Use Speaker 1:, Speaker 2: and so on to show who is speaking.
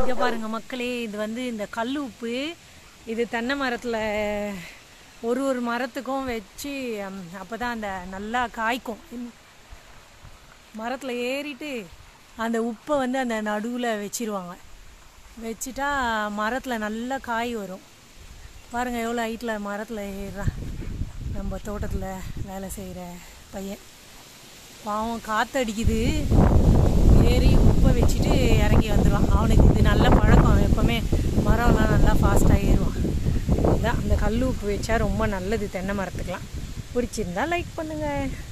Speaker 1: இங்கே பாருங்க மக்களே இது வந்து இந்த கல் உப்பு இது தென்னை மரத்தில் ஒரு ஒரு மரத்துக்கும் வச்சு அப்போ தான் அந்த நல்லா காய்க்கும் மரத்தில் ஏறிட்டு அந்த உப்பை வந்து அந்த நடுவில் வச்சிருவாங்க வச்சுட்டா மரத்தில் நல்லா காய் வரும் பாருங்கள் எவ்வளோ ஹைட்டில் மரத்தில் ஏறுறான் நம்ம தோட்டத்தில் வேலை செய்கிற பையன் பாவம் காற்றடிக்குது ஏறி உப்பை வச்சுட்டு இறங்கி வந்துடுவான் அவனுக்கு இது நல்ல பழக்கம் எப்போவுமே மரம்லாம் நல்லா ஃபாஸ்ட்டாக ஏறுவான் இதான் அந்த கல் உப்பு வச்சா ரொம்ப நல்லது தென்னை மரத்துக்கெலாம் பிடிச்சிருந்தா லைக் பண்ணுங்கள்